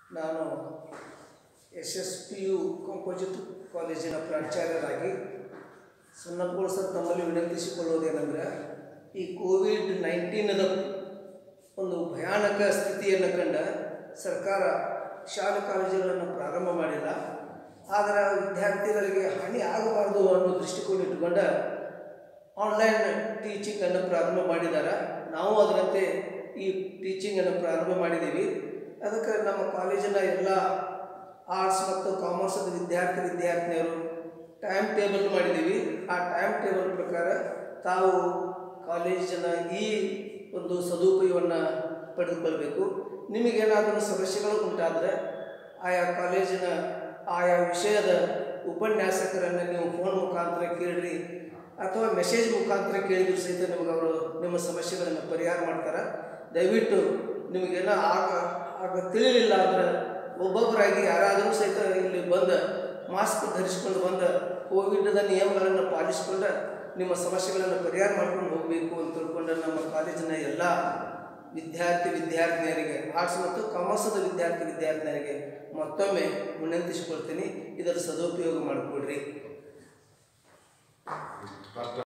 ನಾನು S S P U composite ಕಾಲೇಜಿನ ಪ್ರಾಚಾರ್ಯರಾಗಿ ಸಣ್ಣಪ್ಪಗಳು ಸರ್ ತಮ್ಮಲ್ಲಿ ವಿನಂತಿಸಿಕೊಳ್ಳುವುದೇನೆಂದರೆ ಈ ಕೋವಿಡ್ ನೈನ್ಟೀನದ ಒಂದು ಭಯಾನಕ ಸ್ಥಿತಿಯನ್ನು ಕಂಡ ಸರ್ಕಾರ ಶಾಲಾ ಕಾಲೇಜುಗಳನ್ನು ಪ್ರಾರಂಭ ಮಾಡಿಲ್ಲ ಆದರೆ ವಿದ್ಯಾರ್ಥಿಗಳಿಗೆ ಹಾನಿ ಆಗಬಾರ್ದು ಅನ್ನೋ ದೃಷ್ಟಿಕೋನ ಇಟ್ಟುಕೊಂಡ ಆನ್ಲೈನ್ ಟೀಚಿಂಗನ್ನು ಪ್ರಾರಂಭ ಮಾಡಿದ್ದಾರೆ ನಾವು ಅದರಂತೆ ಈ ಟೀಚಿಂಗನ್ನು ಪ್ರಾರಂಭ ಮಾಡಿದ್ದೀವಿ ಅದಕ್ಕೆ ನಮ್ಮ ಕಾಲೇಜಿನ ಎಲ್ಲ ಆರ್ಟ್ಸ್ ಮತ್ತು ಕಾಮರ್ಸದ ವಿದ್ಯಾರ್ಥಿ ವಿದ್ಯಾರ್ಥಿನಿಯರು ಟೈಮ್ ಟೇಬಲ್ ಮಾಡಿದ್ದೀವಿ ಆ ಟೈಮ್ ಟೇಬಲ್ ಪ್ರಕಾರ ತಾವು ಕಾಲೇಜಿನ ಈ ಒಂದು ಸದುಪಯೋಗವನ್ನು ಪಡೆದುಕೊಳ್ಬೇಕು ನಿಮಗೇನಾದರೂ ಸಮಸ್ಯೆಗಳು ಉಂಟಾದರೆ ಆಯಾ ಕಾಲೇಜಿನ ಆಯಾ ವಿಷಯದ ಉಪನ್ಯಾಸಕರನ್ನು ನೀವು ಫೋನ್ ಮುಖಾಂತರ ಕೇಳಿರಿ ಅಥವಾ ಮೆಸೇಜ್ ಮುಖಾಂತರ ಕೇಳಿದ್ರು ಸಹಿತ ನಿಮಗೆ ಅವರು ನಿಮ್ಮ ಸಮಸ್ಯೆಗಳನ್ನು ಪರಿಹಾರ ಮಾಡ್ತಾರೆ ದಯವಿಟ್ಟು ನಿಮಗೇನೋ ಆಗ ಆಗ ತಿಳಿಲಿಲ್ಲ ಅಂದ್ರೆ ಒಬ್ಬೊಬ್ಬರಾಗಿ ಯಾರಾದರೂ ಸಹಿತ ಇಲ್ಲಿ ಬಂದು ಮಾಸ್ಕ್ ಧರಿಸಿಕೊಂಡು ಬಂದ ಕೋವಿಡ್ದ ನಿಯಮಗಳನ್ನು ಪಾಲಿಸಿಕೊಂಡು ನಿಮ್ಮ ಸಮಸ್ಯೆಗಳನ್ನು ಪರಿಹಾರ ಮಾಡ್ಕೊಂಡು ಹೋಗಬೇಕು ಅಂತ ತಿಳ್ಕೊಂಡು ನಮ್ಮ ಕಾಲೇಜಿನ ಎಲ್ಲ ವಿದ್ಯಾರ್ಥಿ ವಿದ್ಯಾರ್ಥಿನಿಯರಿಗೆ ಆರ್ಟ್ಸ್ ಮತ್ತು ಕಾಮರ್ಸದ ವಿದ್ಯಾರ್ಥಿ ವಿದ್ಯಾರ್ಥಿನಿಯರಿಗೆ ಮತ್ತೊಮ್ಮೆ ವಿನಂತಿಸಿಕೊಳ್ತೀನಿ ಇದರ ಸದುಪಯೋಗ ಮಾಡಿಕೊಡ್ರಿ